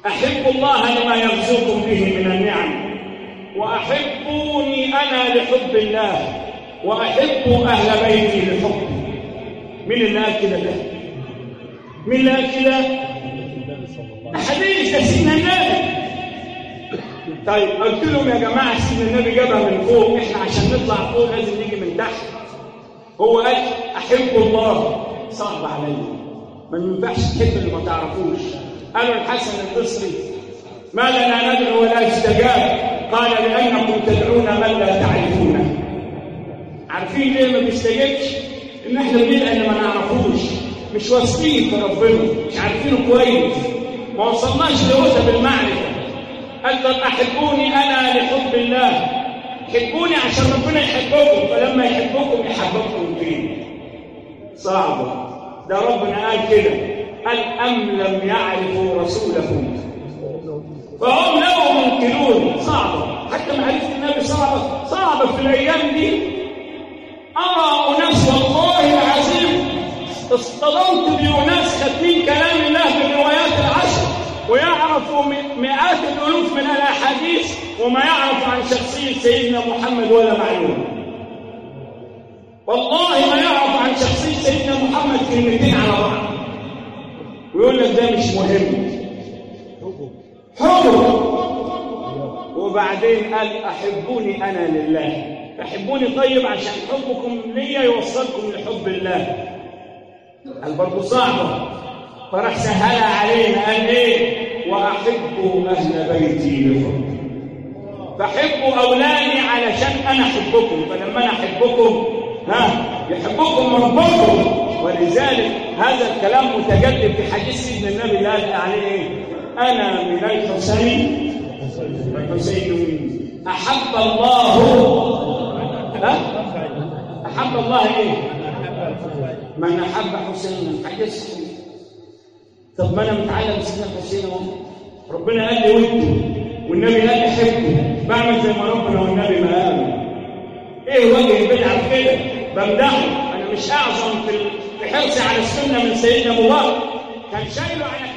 أحبوا الله لما يرزقكم به من النعم وأحبوني أنا لحب الله وأحبوا أهل بيتي لحبي مين اللي قال كده ده؟ مين اللي قال كده؟ حديث ده سيدنا النبي طيب قلت لهم يا جماعة سيدنا النبي جابها من فوق احنا عشان نطلع فوق لازم نيجي من تحت هو قال أحب الله صعب عليا ما ينفعش تحب اللي ما تعرفوش قالوا الحسن البصري ما لنا ندعو ولا يستجاب قال لأنكم تدعون من لا تعرفونه عارفين ليه ما بيستجبش ان احنا بندعي اللي ما نعرفوش مش واثقين في ربنا مش عارفينه كويس ما وصلناش لرتب المعرفه قال طب احبوني انا لحب الله حبوني عشان ربنا يحبكم فلما يحبكم يحببكم فيه صعبه ده ربنا قال كده قال ام لم يعرفوا رسولهم فهم له منكرون صعبه حتى معرفه النبي صعبه صعبه في الايام دي أرى أناس والله العظيم اصطدمت بأناس خاتمين كلام الله بالروايات العشر ويعرفوا مئات الألوف من الأحاديث وما يعرف عن شخصية سيدنا محمد ولا معلومة والله ما يعرف عن شخصية سيدنا محمد كلمتين على بعض ويقول لك ده مش مهم حب وبعدين قال أحبوني أنا لله تحبوني طيب عشان حبكم ليا يوصلكم لحب الله قال برضه صعبة فراح سهلها علينا قال ايه وأحبوا أهل بيتي لحب فحبوا أولادي علشان أنا أحبكم فلما أنا أحبكم ها يحبكم ربكم ولذلك هذا الكلام متجدد في حديث سيدنا النبي اللي قال عليه ايه أنا من الحسين الحسين مني أحب الله ها؟ أحب الله إيه؟ من أحب حسينا حديث طب ما أنا متعلم سيدنا حسين أهو ربنا قال لي وانتوا والنبي قال لي حبه بعمل زي ما ربنا والنبي ما قالوا إيه وجه البدعة في كده؟ بمدحه أنا مش أعظم في في حرصي على السنة من سيدنا أبو بكر كان شايله على